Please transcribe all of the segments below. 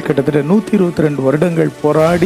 கிட்டத்தட்ட நூற்றி இருபத்தி ரெண்டு வருடங்கள் போராடி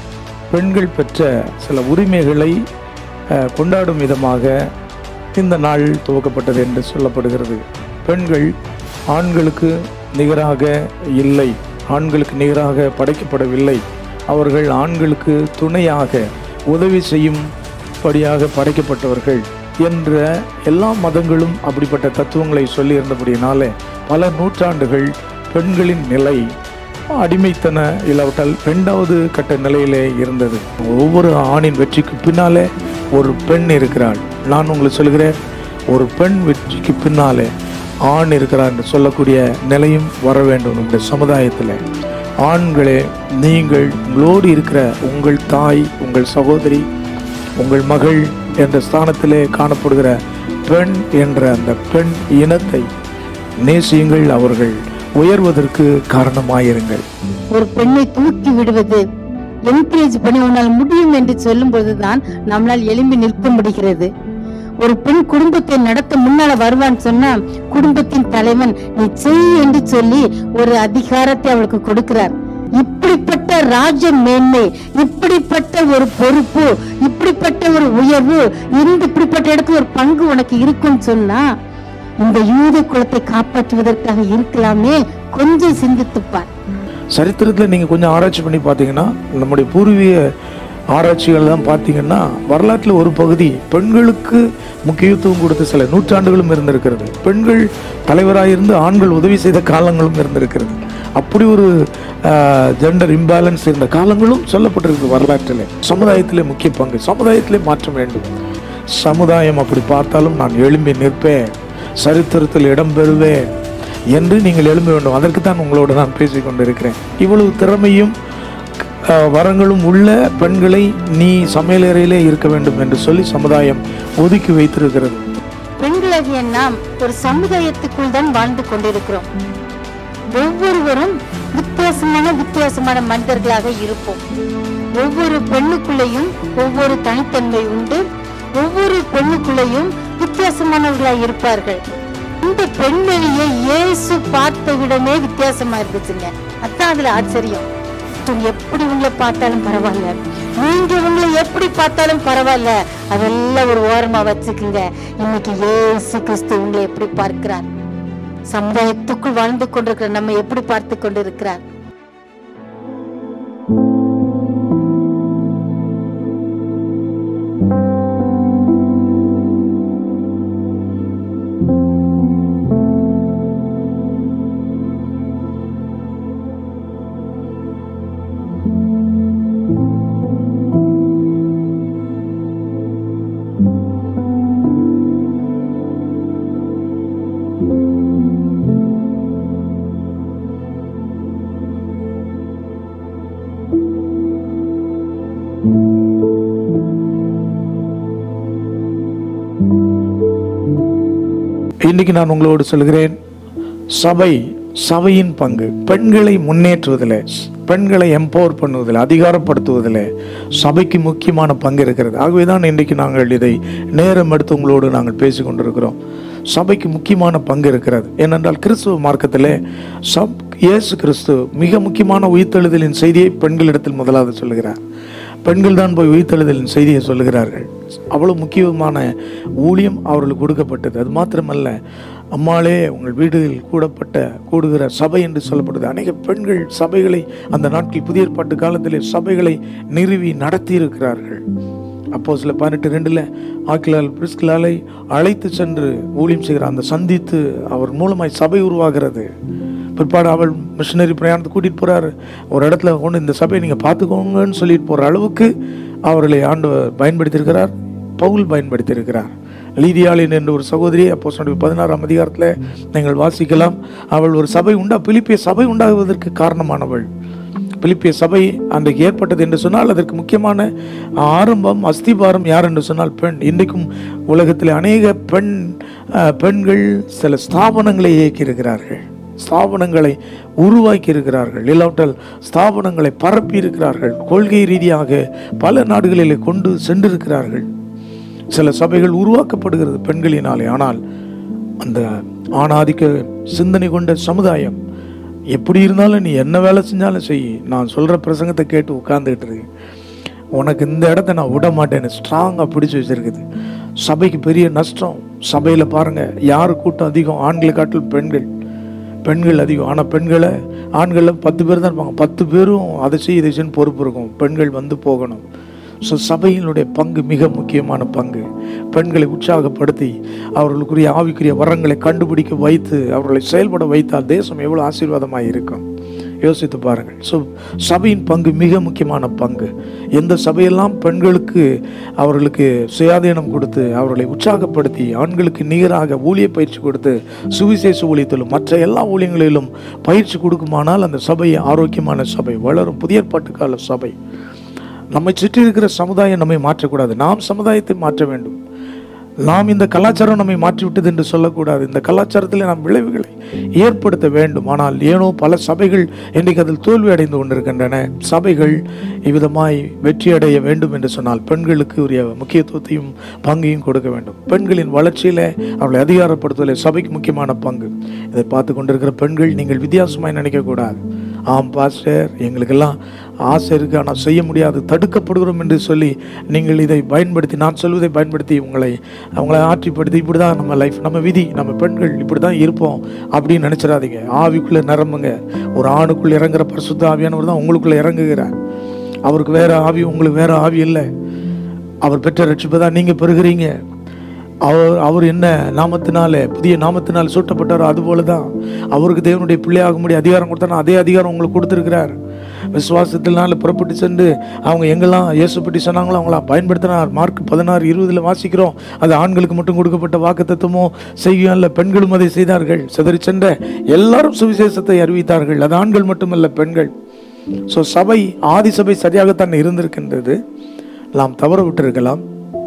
பெண்கள் பெற்ற சில உரிமைகளை அஹ், கொண்டாடும் விதமாக இந்த நாள் துவக்கப்பட்டது என்று சொல்லப்படுகிறது பெண்கள் ஆண்களுக்கு நிகராக இல்லை ஆண்களுக்கு நிகராக படைக்கப்படவில்லை அவர்கள் ஆண்களுக்கு துணையாக உதவி செய்யும்படியாக படைக்கப்பட்டவர்கள் என்ற எல்லா மதங்களும் அப்படிப்பட்ட தத்துவங்களை சொல்லி இருந்தபடியினாலே பல நூற்றாண்டுகள் பெண்களின் நிலை அடிமைத்தன இல்லாவிட்டால் இரண்டாவது கட்ட நிலையிலே இருந்தது ஒவ்வொரு ஆணின் வெற்றிக்கு பின்னாலே ஒரு பெண் இருக்கிறாள் நான் உங்களுக்கு சொல்கிறேன் ஒரு பெண் வெற்றிக்கு பின்னாலே ஆண் இருக்கிறார் என்று சொல்லக்கூடிய நிலையும் வர வேண்டும் நம்முடைய சமுதாயத்தில் ஆண்களே நீங்கள் உங்களோடு இருக்கிற உங்கள் தாய் உங்கள் சகோதரி உங்கள் மகள் என்ற ஸ்தானத்திலே காணப்படுகிற பெண் என்ற அந்த பெண் இனத்தை நேசியுங்கள் அவர்கள் உயர்வதற்கு காரணமாயிருங்கள் ஒரு பெண்ணை தூக்கி விடுவது என்கரேஜ் பண்ணி உன்னால் முடியும் என்று சொல்லும் பொழுதுதான் நம்மளால் எழும்பி நிற்க முடிகிறது ஒரு பெண் குடும்பத்தை நடத்த முன்னால வருவான்னு சொன்னா குடும்பத்தின் தலைவன் நீ செய் என்று சொல்லி ஒரு அதிகாரத்தை அவளுக்கு கொடுக்கிறார் இப்படிப்பட்ட ராஜ மேன்மை இப்படிப்பட்ட ஒரு பொறுப்பு இப்படிப்பட்ட ஒரு உயர்வு இந்த இப்படிப்பட்ட இடத்துல ஒரு பங்கு உனக்கு இருக்குன்னு சொன்னா இந்த யூத குலத்தை காப்பாற்றுவதற்காக இருக்கலாமே கொஞ்சம் சிந்தித்துப்பார் சரித்திரத்தில் நீங்கள் கொஞ்சம் ஆராய்ச்சி பண்ணி பார்த்தீங்கன்னா நம்முடைய பூர்வீக ஆராய்ச்சிகள் தான் பார்த்தீங்கன்னா வரலாற்றில் ஒரு பகுதி பெண்களுக்கு முக்கியத்துவம் கொடுத்த சில நூற்றாண்டுகளும் இருந்திருக்கிறது பெண்கள் தலைவராக இருந்து ஆண்கள் உதவி செய்த காலங்களும் இருந்திருக்கிறது அப்படி ஒரு ஜெண்டர் இம்பேலன்ஸ் இருந்த காலங்களும் சொல்லப்பட்டிருக்கு வரலாற்றில் சமுதாயத்திலே முக்கிய பங்கு சமுதாயத்திலே மாற்றம் வேண்டும் சமுதாயம் அப்படி பார்த்தாலும் நான் எழும்பி நிற்பேன் சரித்திரத்தில் இடம் பெறுவேன் என்று நீங்கள் எழும்ப வேண்டும் அதற்கு தான் உங்களோடு நான் பேசிக் கொண்டிருக்கிறேன் இவ்வளவு திறமையும் அஹ், வரங்களும் உள்ள பெண்களை நீ சமையலறையிலே இருக்க வேண்டும் என்று சொல்லி சமுதாயம் ஒதுக்கி வைத்திருக்கிறது பெண்களாகிய நாம் ஒரு சமுதாயத்துக்குள் தான் வாழ்ந்து கொண்டிருக்கிறோம் ஒவ்வொருவரும் வித்தியாசமான வித்தியாசமான மனிதர்களாக இருப்போம் ஒவ்வொரு பெண்ணுக்குள்ளேயும் ஒவ்வொரு தனித்தன்மை உண்டு ஒவ்வொரு பெண்ணுக்குள்ளேயும் வித்தியாசமானவர்களாக இருப்பார்கள் இந்த பெண்மணியை இயேசு பார்த்த விடமே வித்தியாசமா இருந்துச்சுங்க அதான் அதுல ஆச்சரியம் நீங்க எப்படி உங்களை பார்த்தாலும் பரவாயில்ல நீங்க உங்களை எப்படி பார்த்தாலும் பரவாயில்ல அதெல்லாம் ஒரு ஓரமா வச்சுக்குங்க இன்னைக்கு இயேசு கிறிஸ்து உங்களை எப்படி பார்க்கிறார் சமுதாயத்துக்குள் வாழ்ந்து கொண்டிருக்கிற நம்ம எப்படி பார்த்து கொண்டிருக்கிறார் இன்னைக்கு நான் உங்களோடு சொல்கிறேன் சபை சபையின் பங்கு பெண்களை முன்னேற்றுவதில் பெண்களை எம்பவர் பண்ணுவதில் அதிகாரப்படுத்துவதில் சபைக்கு முக்கியமான பங்கு இருக்கிறது ஆகவே தான் இன்றைக்கு நாங்கள் இதை நேரம் எடுத்து உங்களோடு நாங்கள் பேசிக் கொண்டிருக்கிறோம் சபைக்கு முக்கியமான பங்கு இருக்கிறது ஏனென்றால் கிறிஸ்துவ மார்க்கத்திலே சப் இயேசு கிறிஸ்து மிக முக்கியமான உயிர்த்தெழுதலின் செய்தியை பெண்களிடத்தில் முதலாவது சொல்லுகிறார் பெண்கள் தான் போய் உயிர்த்தெழுதலின் செய்தியை சொல்லுகிறார்கள் அவ்வளவு முக்கியமான ஊழியம் அவர்களுக்கு கொடுக்கப்பட்டது அது மாத்திரமல்ல அம்மாளே உங்கள் வீடுகளில் கூடப்பட்ட கூடுகிற சபை என்று சொல்லப்படுது அநேக பெண்கள் சபைகளை அந்த நாட்களில் புதிய ஏற்பாட்டு காலத்திலே சபைகளை நிறுவி நடத்தி இருக்கிறார்கள் அப்போ சில பதினெட்டு ரெண்டில் ஆக்கிலால் பிரிஸ்கிலாலை அழைத்து சென்று ஊழியம் செய்கிற அந்த சந்தித்து அவர் மூலமாய் சபை உருவாகிறது பிற்பாடு அவள் மிஷினரி பிரயாணத்தை கூட்டிகிட்டு போகிறாரு ஒரு இடத்துல கொண்டு இந்த சபையை நீங்கள் பார்த்துக்கோங்கன்னு சொல்லிட்டு போகிற அளவுக்கு அவர்களை ஆண்டவர் பயன்படுத்தியிருக்கிறார் பவுல் பயன்படுத்தியிருக்கிறார் லீதியாளின் என்ற ஒரு சகோதரி அப்போ சொன்ன பதினாறாம் அதிகாரத்தில் நீங்கள் வாசிக்கலாம் அவள் ஒரு சபை உண்டா பிலிப்பிய சபை உண்டாகுவதற்கு காரணமானவள் பிலிப்பிய சபை அன்றைக்கு ஏற்பட்டது என்று சொன்னால் அதற்கு முக்கியமான ஆரம்பம் அஸ்திபாரம் யார் என்று சொன்னால் பெண் இன்றைக்கும் உலகத்தில் அநேக பெண் அஹ், பெண்கள் சில ஸ்தாபனங்களை இயக்கியிருக்கிறார்கள் ஸ்தாபனங்களை உருவாக்கி இருக்கிறார்கள் இல்லாவிட்டால் ஸ்தாபனங்களை பரப்பி இருக்கிறார்கள் கொள்கை ரீதியாக பல நாடுகளிலே கொண்டு சென்றிருக்கிறார்கள் சில சபைகள் உருவாக்கப்படுகிறது பெண்களினாலே ஆனால் அந்த ஆணாதிக்க சிந்தனை கொண்ட சமுதாயம் எப்படி இருந்தாலும் நீ என்ன வேலை செஞ்சாலும் செய் நான் சொல்கிற பிரசங்கத்தை கேட்டு உட்காந்துக்கிட்டு இருக்கு உனக்கு இந்த இடத்த நான் விட மாட்டேன்னு ஸ்ட்ராங்காக பிடிச்சி வச்சிருக்குது சபைக்கு பெரிய நஷ்டம் சபையில் பாருங்கள் யார் கூட்டம் அதிகம் ஆண்களை காட்டிலும் பெண்கள் பெண்கள் அதிகம் ஆனால் பெண்களை ஆண்களில் பத்து பேர் தான் இருப்பாங்க பத்து பேரும் அதை செய் இதை செய்யன்னு பொறுப்பு இருக்கும் பெண்கள் வந்து போகணும் ஸோ சபையினுடைய பங்கு மிக முக்கியமான பங்கு பெண்களை உற்சாகப்படுத்தி அவர்களுக்குரிய ஆவிக்குரிய வரங்களை கண்டுபிடிக்க வைத்து அவர்களை செயல்பட வைத்தால் தேசம் எவ்வளோ ஆசீர்வாதமாக இருக்கும் யோசித்து பாருங்கள் ஸோ சபையின் பங்கு மிக முக்கியமான பங்கு எந்த சபையெல்லாம் பெண்களுக்கு அவர்களுக்கு சுயாதீனம் கொடுத்து அவர்களை உற்சாகப்படுத்தி ஆண்களுக்கு நிகராக ஊழிய பயிற்சி கொடுத்து சுவிசேஷ ஊழியத்திலும் மற்ற எல்லா ஊழியங்களிலும் பயிற்சி கொடுக்குமானால் அந்த சபை ஆரோக்கியமான சபை வளரும் புதிய ஏற்பாட்டு கால சபை நம்மை சுற்றி இருக்கிற சமுதாயம் நம்மை மாற்றக்கூடாது நாம் சமுதாயத்தை மாற்ற வேண்டும் நாம் இந்த கலாச்சாரம் நம்மை மாற்றிவிட்டது என்று சொல்லக்கூடாது இந்த கலாச்சாரத்தில் நாம் விளைவுகளை ஏற்படுத்த வேண்டும் ஆனால் ஏனோ பல சபைகள் இன்றைக்கு அதில் தோல்வி அடைந்து கொண்டிருக்கின்றன சபைகள் இவ்விதமாய் வெற்றி அடைய வேண்டும் என்று சொன்னால் பெண்களுக்கு உரிய முக்கியத்துவத்தையும் பங்கையும் கொடுக்க வேண்டும் பெண்களின் வளர்ச்சியில் அவர்களை அதிகாரப்படுத்துவதில் சபைக்கு முக்கியமான பங்கு இதை பார்த்து கொண்டிருக்கிற பெண்கள் நீங்கள் வித்தியாசமாய் நினைக்கக்கூடாது ஆம் பாஸ்டர் எங்களுக்கெல்லாம் ஆசை இருக்குது ஆனால் செய்ய முடியாது தடுக்கப்படுகிறோம் என்று சொல்லி நீங்கள் இதை பயன்படுத்தி நான் சொல்வதை பயன்படுத்தி உங்களை அவங்கள ஆற்றிப்படுத்தி இப்படி தான் நம்ம லைஃப் நம்ம விதி நம்ம பெண்கள் இப்படி தான் இருப்போம் அப்படின்னு நினச்சிடாதீங்க ஆவிக்குள்ளே நிரம்புங்க ஒரு ஆணுக்குள்ளே இறங்குற பரிசுத்த ஆவியானவர் தான் உங்களுக்குள்ளே இறங்குகிறார் அவருக்கு வேற ஆவி உங்களுக்கு வேற ஆவி இல்லை அவர் பெற்ற ரட்சிப்பை தான் நீங்கள் பெறுகிறீங்க அவர் அவர் என்ன நாமத்தினாலே புதிய நாமத்தினால் சூட்டப்பட்டாரோ அதுபோல தான் அவருக்கு தேவனுடைய பிள்ளையாக முடிய அதிகாரம் கொடுத்தானா அதே அதிகாரம் உங்களுக்கு கொடுத்துருக்கிறார் விசுவாசத்தினால புறப்பட்டு சென்று அவங்க எங்கெல்லாம் இயேசு பற்றி சொன்னாங்களோ அவங்களாம் பயன்படுத்தினார் மார்க் பதினாறு இருபதில் வாசிக்கிறோம் அது ஆண்களுக்கு மட்டும் கொடுக்கப்பட்ட வாக்கு தத்துவமோ செய்யும் அல்ல பெண்களும் அதை செய்தார்கள் சிதறி சென்ற எல்லாரும் சுவிசேஷத்தை அறிவித்தார்கள் அது ஆண்கள் மட்டுமல்ல பெண்கள் ஸோ சபை ஆதி சபை சரியாகத்தான் இருந்திருக்கின்றது நாம் தவற விட்டிருக்கலாம்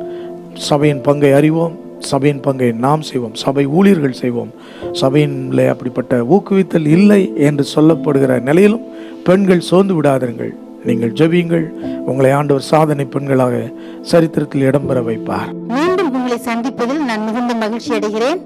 சபையின் பங்கை அறிவோம் சபையின் பங்கை நாம் செய்வோம் சபை ஊழியர்கள் செய்வோம் சபையின்ல அப்படிப்பட்ட ஊக்குவித்தல் இல்லை என்று சொல்லப்படுகிற நிலையிலும் பெண்கள் சோர்ந்து விடாதீர்கள் நீங்கள் ஜெபியுங்கள் உங்களை ஆண்டவர் சாதனை பெண்களாக சரித்திரத்தில் இடம்பெற வைப்பார் மீண்டும் உங்களை சந்திப்பதில் நான் மிகுந்த மகிழ்ச்சி அடைகிறேன்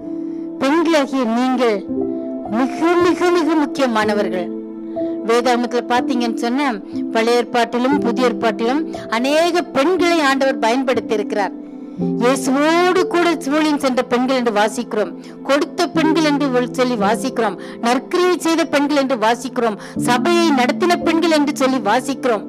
பெண்களாகிய நீங்கள் மிக மிக மிக முக்கியமானவர்கள் வேதாகமத்துல பாத்தீங்கன்னு சொன்னா பழைய ஏற்பாட்டிலும் புதிய ஏற்பாட்டிலும் அநேக பெண்களை ஆண்டவர் பயன்படுத்தி இருக்கிறார் இயேசுவோடு கூட ஊழியம் சென்ற பெண்கள் என்று வாசிக்கிறோம் கொடுத்த பெண்கள் என்று ஒல் சொல்லி வாசிக்கிறோம் நற்கிரியை செய்த பெண்கள் என்று வாசிக்கிறோம் சபையை நடத்தின பெண்கள் என்று சொல்லி வாசிக்கிறோம்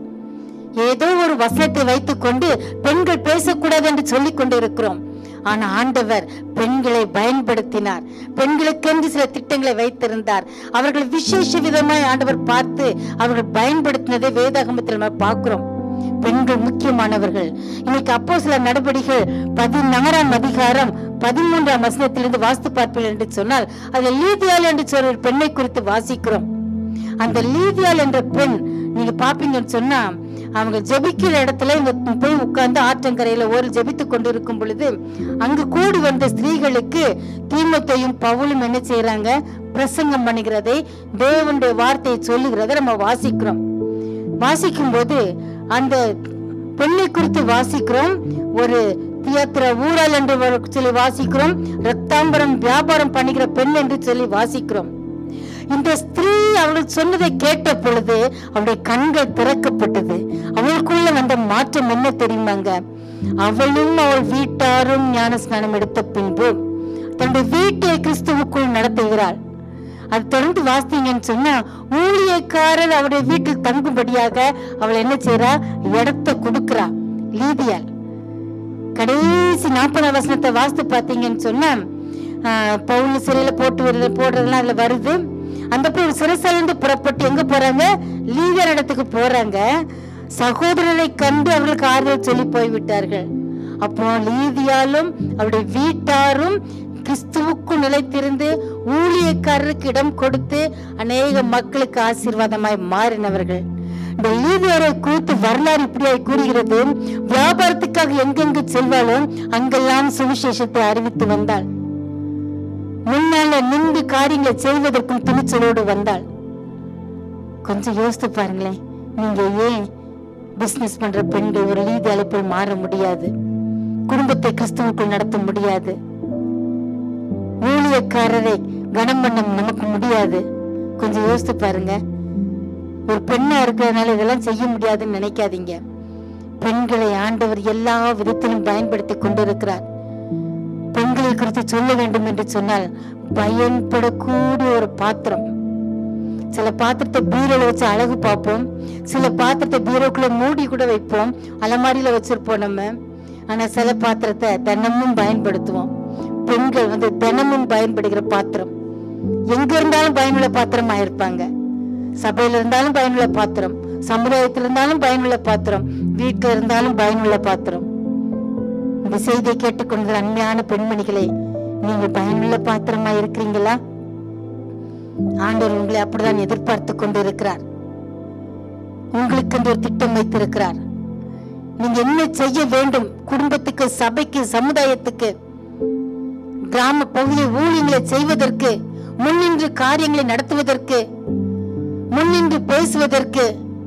ஏதோ ஒரு வசனத்தை வைத்துக் கொண்டு பெண்கள் பேசக்கூடாது என்று சொல்லிக் கொண்டு இருக்கிறோம் ஆனா ஆண்டவர் பெண்களை பயன்படுத்தினார் பெண்களுக்கென்று சில திட்டங்களை வைத்திருந்தார் அவர்கள் விசேஷ விதமாய் ஆண்டவர் பார்த்து அவர்கள் பயன்படுத்தினதை வேதாகமத்தில் நம்ம பார்க்கிறோம் பெண்கள் முக்கியமானவர்கள் இன்னைக்கு அப்போ சில நடவடிக்கைகள் பதினாறாம் அதிகாரம் பதிமூன்றாம் வசனத்திலிருந்து வாஸ்து பார்ப்பீர்கள் என்று சொன்னால் அதுல லீதியால் என்று சொல்ற ஒரு பெண்ணை குறித்து வாசிக்கிறோம் அந்த லீதியால் என்ற பெண் நீங்க பாப்பீங்கன்னு சொன்னா அவங்க ஜெபிக்கிற இடத்துல இங்க போய் உட்கார்ந்து ஆற்றங்கரையில ஒரு ஜெபித்து கொண்டிருக்கும் பொழுது அங்கு கூடி வந்த ஸ்திரீகளுக்கு தீமத்தையும் பவுலும் என்ன செய்யறாங்க பிரசங்கம் பண்ணுகிறதை தேவனுடைய வார்த்தையை சொல்லுகிறதை நம்ம வாசிக்கிறோம் வாசிக்கும் போது அந்த பெண்ணை குறித்து வாசிக்கிறோம் ஒரு தியத்திர ஊழல் என்று ஒரு- சொல்லி வாசிக்கிறோம் ரத்தாம்பரம் வியாபாரம் பண்ணுகிற பெண் என்று சொல்லி வாசிக்கிறோம் இந்த ஸ்திரீ அவள் சொன்னதை கேட்ட பொழுது அவளுடைய கண்கள் திறக்கப்பட்டது அவளுக்குள்ள வந்த மாற்றம் என்ன தெரியுமாங்க அவளும் அவள் வீட்டாரும் ஞானஸ்நானம் எடுத்த பின்பு தன்னுடைய வீட்டை கிறிஸ்துவுக்குள் நடத்துகிறாள் அது தொடர்ந்து வாசித்தீங்கன்னு சொன்னா ஊழியக்காரர் அவருடைய வீட்டில் தங்கும்படியாக அவள் என்ன செய்றா இடத்தை கொடுக்கிறா லீதியால் கடைசி நாற்பதாம் வசனத்தை வாசித்து பார்த்தீங்கன்னு சொன்னா ஆஹ், பவுல் சிறையில போட்டு வருது போடுறதுலாம் அதுல வருது அந்த போய் சிறைசாலிருந்து புறப்பட்டு எங்க போறாங்க லீதர் இடத்துக்கு போறாங்க சகோதரரை கண்டு அவர்களுக்கு ஆறுதல் சொல்லி போய்விட்டார்கள் அப்போ லீதியாலும் அவருடைய வீட்டாரும் கிறிஸ்துவுக்கு நிலைத்திருந்து ஊழியக்காரருக்கு இடம் கொடுத்து அநேக மக்களுக்கு ஆசீர்வாதமாய் மாறினவர்கள் இந்த லீதியரை குறித்து வரலாறு இப்படியாய் கூறுகிறது வியாபாரத்துக்காக எங்கெங்கு செல்வாளோ அங்கெல்லாம் சுவிசேஷத்தை அறிவித்து வந்தாள் முன்னால நின்று காரியங்களை செய்வதற்கும் துணிச்சலோடு வந்தாள் கொஞ்சம் யோசித்து பாருங்களேன் நீங்க ஏன் பிசினஸ் பண்ற பெண்கள் ஒரு லீதி அழைப்பில் மாற முடியாது குடும்பத்தை கிறிஸ்துவுக்குள் நடத்த முடியாது ஊழியக்காரரை கனம் பண்ண நமக்கு முடியாது கொஞ்சம் யோசித்து பாருங்க ஒரு பெண்ணா இருக்கிறதுனால இதெல்லாம் செய்ய முடியாதுன்னு நினைக்காதீங்க பெண்களை ஆண்டவர் எல்லா விதத்திலும் பயன்படுத்தி கொண்டிருக்கிறார் பெண்களை குறித்து சொல்ல வேண்டும் என்று சொன்னால் பயன்படக்கூடிய ஒரு பாத்திரம் சில பாத்திரத்தை பீரோல வச்சு அழகு பார்ப்போம் சில பாத்திரத்தை பீரோக்குள்ள மூடி கூட வைப்போம் அலமாரியில வச்சிருப்போம் நம்ம ஆனா சில பாத்திரத்தை தினமும் பயன்படுத்துவோம் பெண்கள் வந்து தினமும் பயன்படுகிற பாத்திரம் எங்க இருந்தாலும் பயனுள்ள பாத்திரமா இருப்பாங்க சபையில இருந்தாலும் பயனுள்ள பாத்திரம் சமுதாயத்துல இருந்தாலும் பயனுள்ள பாத்திரம் வீட்டுல இருந்தாலும் பயனுள்ள பாத்திரம் இந்த செய்தியை கேட்டுக்கொண்ட அன்மையான பெண்மணிகளே நீங்க பயனுள்ள பாத்திரமா இருக்கிறீங்களா ஆண்டவர் உங்களை அப்படிதான் எதிர்பார்த்து கொண்டு இருக்கிறார் உங்களுக்கு என்று ஒரு திட்டம் வைத்திருக்கிறார் நீங்க என்ன செய்ய வேண்டும் குடும்பத்துக்கு சபைக்கு சமுதாயத்துக்கு கிராம பகுதி ஊழியங்களை செய்வதற்கு முன்னின்று காரியங்களை நடத்துவதற்கு முன்னின்று பேசுவதற்கு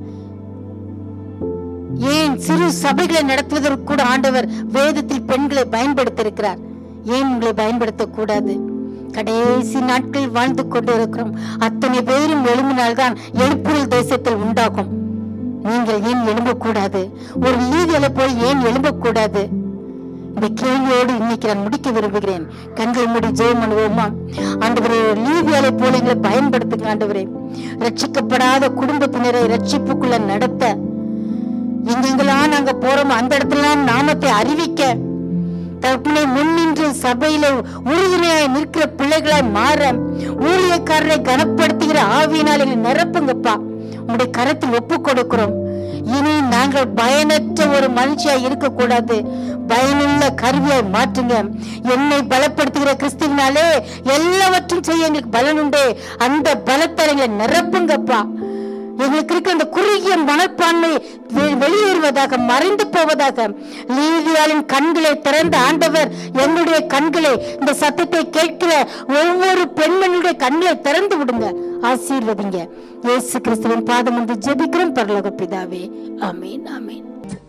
ஏன் சிறு சபைகளை நடத்துவதற்கு கூட ஆண்டவர் வேதத்தில் பெண்களை பயன்படுத்தியிருக்கிறார் ஏன் உங்களை பயன்படுத்தக்கூடாது கடைசி நாட்கள் வாழ்ந்து கொண்டு இருக்கிறோம் அத்தனை பேரும் எழும்பினால்தான் எழுப்புதல் தேசத்தில் உண்டாகும் நீங்கள் ஏன் எழும்பக்கூடாது ஒரு லீதியில போய் ஏன் எழும்பக்கூடாது இந்த கேள்வியோடு இன்னைக்கு நான் முடிக்க விரும்புகிறேன் கண்கள் மூடி ஜெயம் பண்ணுவோமா ஆண்டவரே லீவியாலை போல எங்களை பயன்படுத்துங்க ஆண்டவரே ரட்சிக்கப்படாத குடும்பத்தினரை ரட்சிப்புக்குள்ள நடத்த எங்கெங்கெல்லாம் நாங்க போறோமோ அந்த இடத்துலலாம் நாமத்தை அறிவிக்க தகப்பனை முன்னின்று சபையில உறுதுணையாய் நிற்கிற பிள்ளைகளாய் மாற ஊழியக்காரரை கனப்படுத்துகிற ஆவியினால் எங்களை நிரப்புங்கப்பா உங்களுடைய கரத்தில் ஒப்பு கொடுக்கிறோம் இனி நாங்கள் பயனற்ற ஒரு மனுஷியா இருக்கக்கூடாது பயனுள்ள கருவியாய் மாற்றுங்க என்னை பலப்படுத்துகிற கிறிஸ்துவினாலே எல்லாவற்றும் செய்ய எங்களுக்கு பலன் உண்டு அந்த பலத்தை எங்களை நிரப்புங்கப்பா எங்களுக்கு இருக்க அந்த குறுகிய மனப்பான்மை வெ- வெளியேறுவதாக மறைந்து போவதாக லீதியாளின் கண்களை திறந்த ஆண்டவர் என்னுடைய கண்களை இந்த சத்தத்தை கேட்கிற ஒவ்வொரு பெண்மணியுடைய கண்களை திறந்து விடுங்க ஆசீர்வதிங்க இயேசு கிறிஸ்துவின் பாதம் வந்து ஜெபிக்கிறோம் பரலோக பிதாவே ஆமீன் ஆமீன்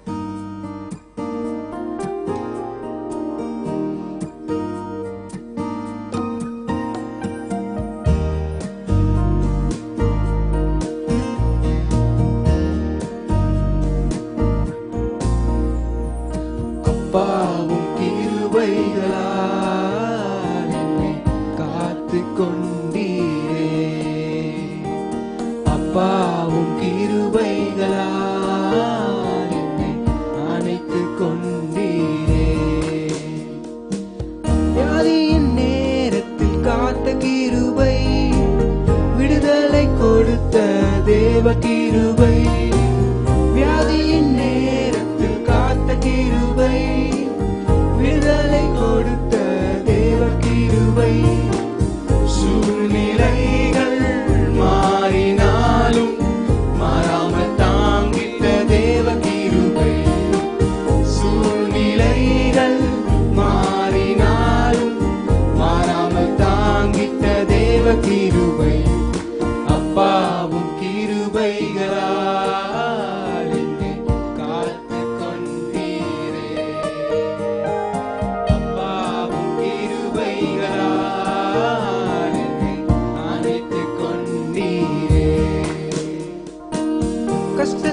அப்பாவும் கிருபைகளால் என்னை காத்து கொண்டீரே அப்பாவும் கிருபைகளால் என்னை அணைத்து கொண்டீரே வியாதியின் நேரத்தில் காத்த கிருபை விடுதலை கொடுத்த தேவ கிருபை வியாதியின் நேரத்தில் காத்த கிருபை விடுதலை கொடுத்த தேவ கிருபை சூழ்நிலைகள் மாறினாலும் மாறாமல் தாங்கிட்ட தேவ கிருபை சூழ்நிலைகள் மாறினாலும் மாறாமல் தாங்கிட்ட தேவ கிருபை அப்பாவும் கிருபைகளால் என்னை காத்து கொண்டீரே அப்பாவும் கிருபைகளால் என்னை அணைத்து கொண்டீரே கஷ்ட